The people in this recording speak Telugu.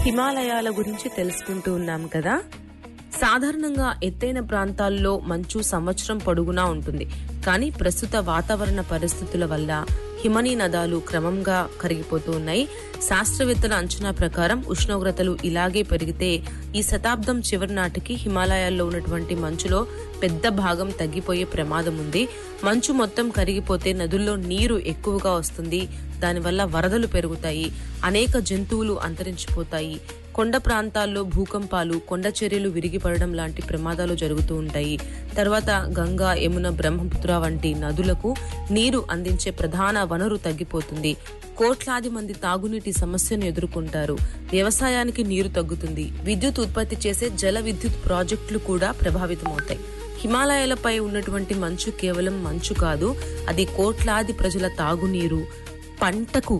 హిమాలయాల గురించి తెలుసుకుంటూ ఉన్నాం కదా సాధారణంగా ఎత్తైన ప్రాంతాల్లో మంచు సంవత్సరం పొడుగునా ఉంటుంది కానీ ప్రస్తుత వాతావరణ పరిస్థితుల వల్ల హిమనీ నదాలు క్రమంగా కరిగిపోతూ ఉన్నాయి శాస్త్రవేత్తల అంచనా ప్రకారం ఉష్ణోగ్రతలు ఇలాగే పెరిగితే ఈ శతాబ్దం చివరి నాటికి హిమాలయాల్లో ఉన్నటువంటి మంచులో పెద్ద భాగం తగ్గిపోయే ప్రమాదం ఉంది మంచు మొత్తం కరిగిపోతే నదుల్లో నీరు ఎక్కువగా వస్తుంది దానివల్ల వరదలు పెరుగుతాయి అనేక జంతువులు అంతరించిపోతాయి కొండ ప్రాంతాల్లో భూకంపాలు కొండ చర్యలు విరిగిపడడం లాంటి ప్రమాదాలు జరుగుతూ ఉంటాయి తర్వాత గంగా యమున బ్రహ్మపుత్ర వంటి నదులకు నీరు అందించే ప్రధాన వనరు తగ్గిపోతుంది కోట్లాది మంది తాగునీటి సమస్యను ఎదుర్కొంటారు వ్యవసాయానికి నీరు తగ్గుతుంది విద్యుత్ ఉత్పత్తి చేసే జల విద్యుత్ ప్రాజెక్టులు కూడా ప్రభావితమవుతాయి హిమాలయాలపై ఉన్నటువంటి మంచు కేవలం మంచు కాదు అది కోట్లాది ప్రజల తాగునీరు పంటకు